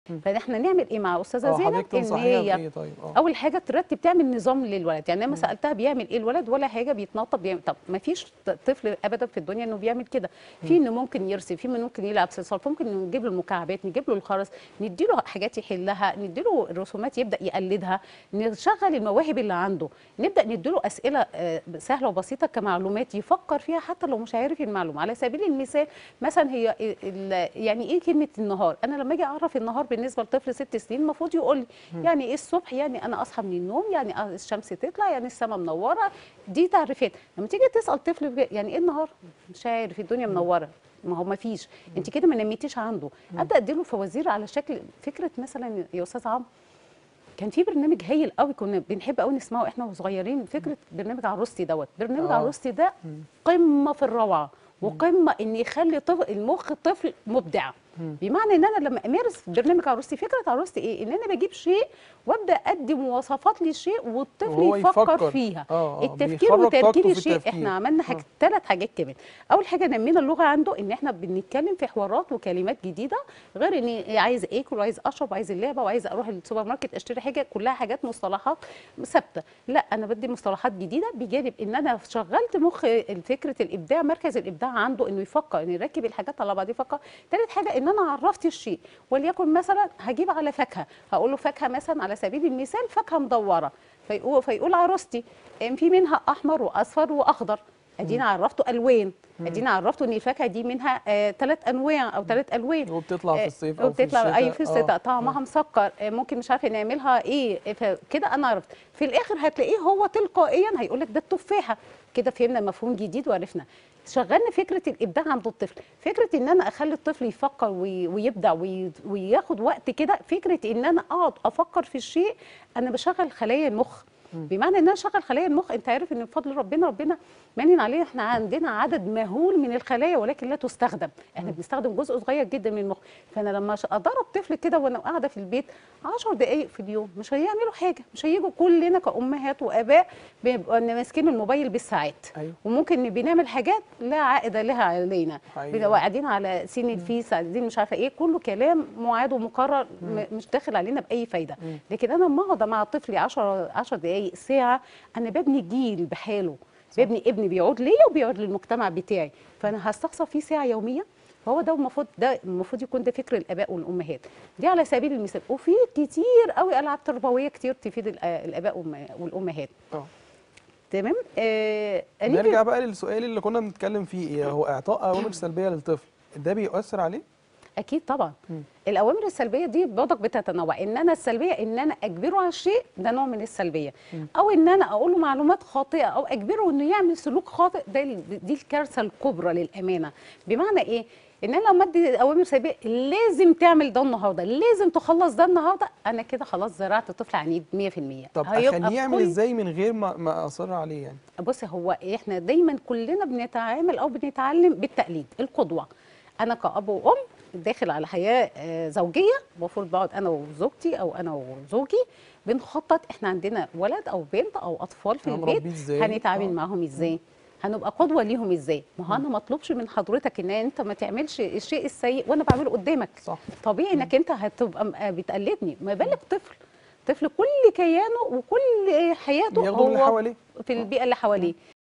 فاحنا نعمل ايه مع استاذه اه زينب حضرتك ان تنصحيها هي بايه طيب اه اول حاجه ترتب تعمل نظام للولد يعني انا سالتها بيعمل ايه الولد ولا حاجه بيتنطط بيعمل طب ما فيش طفل ابدا في الدنيا انه بيعمل كده في انه ممكن يرسم في انه ممكن يلعب صلصال ممكن نجيب له المكعبات نجيب له الخرز ندي له حاجات يحلها ندي له الرسومات يبدا يقلدها نشغل المواهب اللي عنده نبدا ندي له اسئله آه، سهله وبسيطه كمعلومات يفكر فيها حتى لو مش عارف المعلومه على سبيل المثال مثلا هي ال- ال- يعني ايه كلمه النهار انا لما اجي اعرف النهار بالنسبه لطفل ست سنين المفروض يقول لي يعني ايه الصبح يعني انا اصحى من النوم يعني آه الشمس تطلع يعني السماء منوره دي تعريفات لما تيجي تسال طفل بج- يعني ايه النهار مش عارف الدنيا منوره ما هو ما فيش انت كده ما نميتيش عنده ابدا اديله فوازير على شكل فكره مثلا يا استاذ عمرو كان في برنامج هايل قوي كنا بنحب قوي نسمعه احنا وصغيرين فكره برنامج عروستي دوت برنامج آه. عروستي ده قمه في الروعه وقمه ان يخلي طفل المخ الطفل مبدع بمعنى ان انا لما امارس برنامج عروستي فكره عروستي ايه ان انا بجيب شيء وابدا ادي مواصفات للشيء والطفل وهو يفكر, يفكر. فيها آه، آه، التفكير بيخرج طاقته وتركيب في الشيء التفكير. احنا عملنا حاجة آه. ثلاث حاجات كمان اول حاجه نمينا اللغه عنده ان احنا بنتكلم في حوارات وكلمات جديده غير اني عايز اكل وعايز اشرب وعايز اللعبه وعايز اروح السوبر ماركت اشتري حاجه كلها حاجات مصطلحات ثابته لا انا بدي مصطلحات جديده بجانب ان انا شغلت مخ فكره الابداع مركز الابداع عنده انه يفكر انه يركب الحاجات على بعض يفكر ثالث حاجه ان انا عرفت الشيء وليكن مثلا هجيب على فاكهه هقول له فاكهه مثلا على سبيل المثال فاكهه مدوره فيقول فيقول عروستي إن في منها احمر واصفر واخضر ادينا عرفته الوان ادينا عرفته ان الفاكهه دي منها ثلاث انواع او ثلاث الوان وبتطلع في آه، الصيف او في وبتطلع الشتاء اي في الشتاء آه. طعمها مسكر آه، ممكن مش عارفه نعملها ايه فكده انا عرفت في الاخر هتلاقيه هو تلقائيا هيقول لك ده التفاحه كده فهمنا مفهوم جديد وعرفنا شغلنا فكره الابداع عند الطفل فكره ان انا اخلي الطفل يفكر وي- ويبدع وي- وياخد وقت كده فكره ان انا اقعد افكر في الشيء انا بشغل خلايا المخ بمعنى ان انا اشغل خلايا المخ انت عارف ان بفضل ربنا ربنا مانن علينا احنا عندنا عدد مهول من الخلايا ولكن لا تستخدم احنا بنستخدم جزء صغير جدا من المخ فانا لما ش- ادرب طفل كده وانا قاعده في البيت 10 دقائق في اليوم مش هيعملوا حاجه مش هيجوا كلنا كامهات واباء بنبقى ماسكين الموبايل بالساعات أيوة. وممكن بنعمل حاجات لا عائد لها علينا حقيقة. بنبقى قاعدين على سين الفيس قاعدين مش عارفه ايه كله كلام معاد ومكرر م- مش داخل علينا باي فايده لكن انا لما اقعد مع طفلي 10 10 دقائق ساعه انا ببني جيل بحاله ببني ابني بيعود ليا وبيعود للمجتمع بتاعي فانا هستخسر فيه ساعه يوميه فهو ده المفروض ده المفروض يكون ده فكر الاباء والامهات دي على سبيل المثال وفي كتير قوي العاب تربويه كتير تفيد الآ- الاباء والأم- والامهات اه تمام آه هنيجي- نرجع بقى للسؤال اللي كنا بنتكلم فيه إيه هو اعطاء اوامر سلبيه للطفل ده بيؤثر عليه اكيد طبعا الاوامر السلبيه دي برضك بتتنوع ان انا السلبيه ان انا اجبره على الشيء ده نوع من السلبيه او ان انا اقول له معلومات خاطئه او اجبره انه يعمل سلوك خاطئ ده ال- دي الكارثه الكبرى للامانه بمعنى ايه ان انا لما ادي اوامر سلبيه لازم تعمل ده النهارده لازم تخلص ده النهارده انا كده خلاص زرعت طفل عنيد 100% طب هيبقى اخليه يعمل كل- ازاي من غير ما ما اصر عليه يعني بص هو احنا دايما كلنا بنتعامل او بنتعلم بالتقليد القدوه انا كاب وام داخل على حياه آه، زوجيه المفروض بقعد انا وزوجتي او انا وزوجي بنخطط احنا عندنا ولد او بنت او اطفال في هنربيه البيت إزاي؟ هنتعامل آه. معاهم ازاي هنبقى قدوه ليهم ازاي ما هو انا ما اطلبش من حضرتك ان انت ما تعملش الشيء السيء وانا بعمله قدامك صح طبيعي انك انت هتبقى م- بتقلدني ما بالك طفل طفل كل كيانه وكل حياته بياخده من اللي هو حواليه في البيئه اللي حواليه